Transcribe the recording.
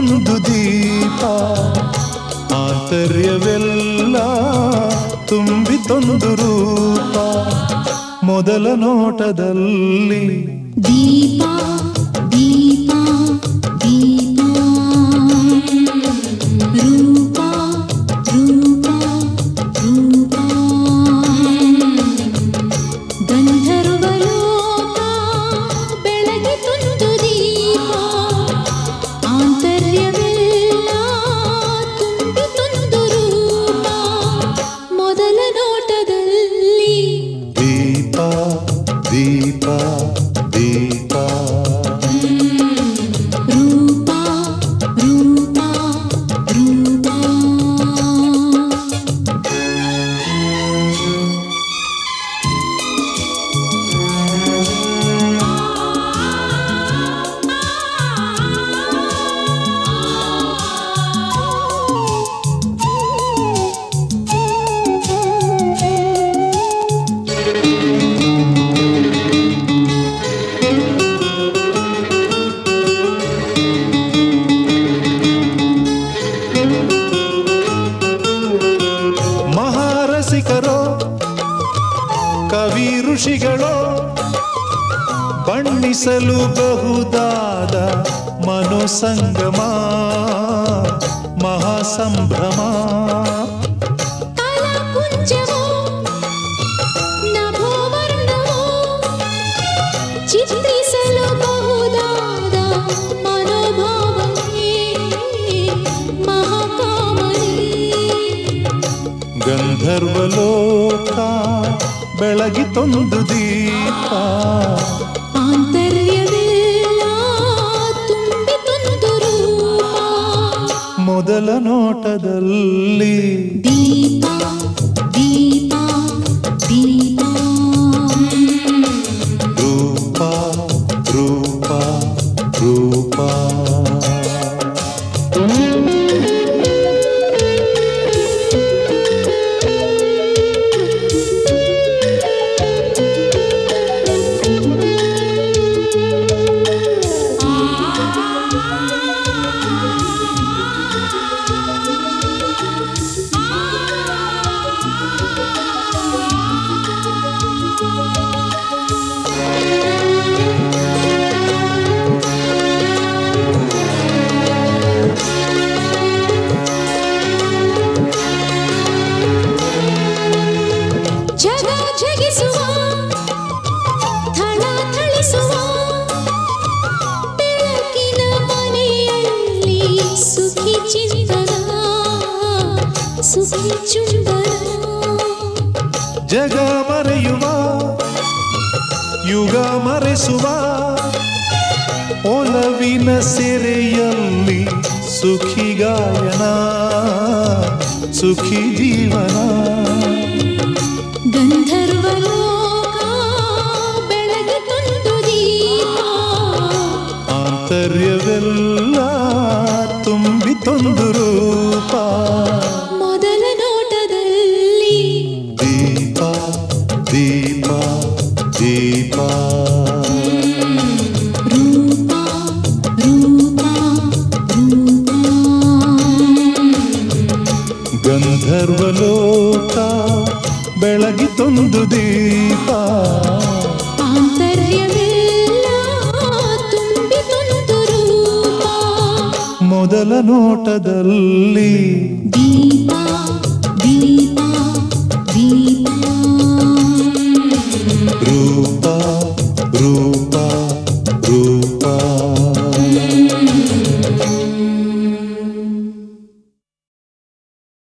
ತುಂಬಿತೊಂದು ದೀಪ ಆಂತರ್ಯವೆಲ್ಲ ತುಂಬಿತೊಂದು ರೂಪ ಮೊದಲ ನೋಟದಲ್ಲಿ ದೀಪ ದೀಪ ದೀಪ ರೂಪ ರೂಪ ರೂಪ ಗಂಧರ್ವಲೋಕ ಬೆಳಗಿತೊಂದು ದೀಪ ಆಂತರ್ಯವೆಲ್ಲ ತುಂಬಿತೊಂದು ರೂಪ ಮೊದಲ ನೋಟದಲ್ಲಿ ದೀಪ ದೀಪ ದೀಪ ರೂಪ ರೂಪ ರೂಪ ಮಹಾರಸಿಕರೋ ಕವಿ ಋಷಿಗಳೋ ಬಣ್ಣಿಸಲು ಬಹುದಾದ ಮನೋಸಂಗಮ ಮಹಾಸಂಭ್ರಮ ಕಲಾಕುಂಚವೋ ನಭೋವರ್ಣವೋ ಚಿತ್ರಿಸಲು ಬಹುದಾದ ಮನೋಭಾವನೆ ಮಹಾಕಾಮನೆ ಗಂಧರ್ವಲೋಕ ಬೆಳಗಿತೊಂದು ದೀಪ ಆಂತರ್ಯವೆಲ್ಲ ತುಂಬಿತೊಂದು ರೂಪ ಮೊದಲ ನೋಟದಲ್ಲಿ ದೀಪ ದೀಪ ದೀಪ ರೂಪ ರೂಪ ರೂಪ ಜಗ ಜಗಿಸುವ ಥಳ ಥಳಿಸುವ ಬೆಳಕಿನ ಮನೆಯಲ್ಲಿ ಸುಖಿ ಚಿಂತನ ಸುಖಿ ಚುಂಬನ ಜಗ ಮರೆಯುವ ಯುಗ ಮರೆಸುವ ಒಲವಿನ ಸೆರೆಯಲ್ಲಿ ಸುಖಿ ಗಾಯನ ಸುಖಿ ಜೀವನ ಗಂಧರ್ವಲೋಕ ಬೆಳಗಿತೊಂದು ದೀಪ ಆಂತರ್ಯವೆಲ್ಲ ತುಂಬಿತೊಂದು ರೂಪ ಮೊದಲ ನೋಟದಲ್ಲಿ ದೀಪ ದೀಪ ದೀಪ ರೂಪ ರೂಪ ರೂಪ ಗಂಧರ್ವಲೋಕ ಬೆಳಗಿತೊಂದು ದೀಪ ಆಂತರ್ಯವೆಲ್ಲ ತುಂಬಿತೊಂದು ರೂಪ ಮೊದಲ ನೋಟದಲ್ಲಿ ದೀಪ ದೀಪ ದೀಪ ರೂಪ ರೂಪ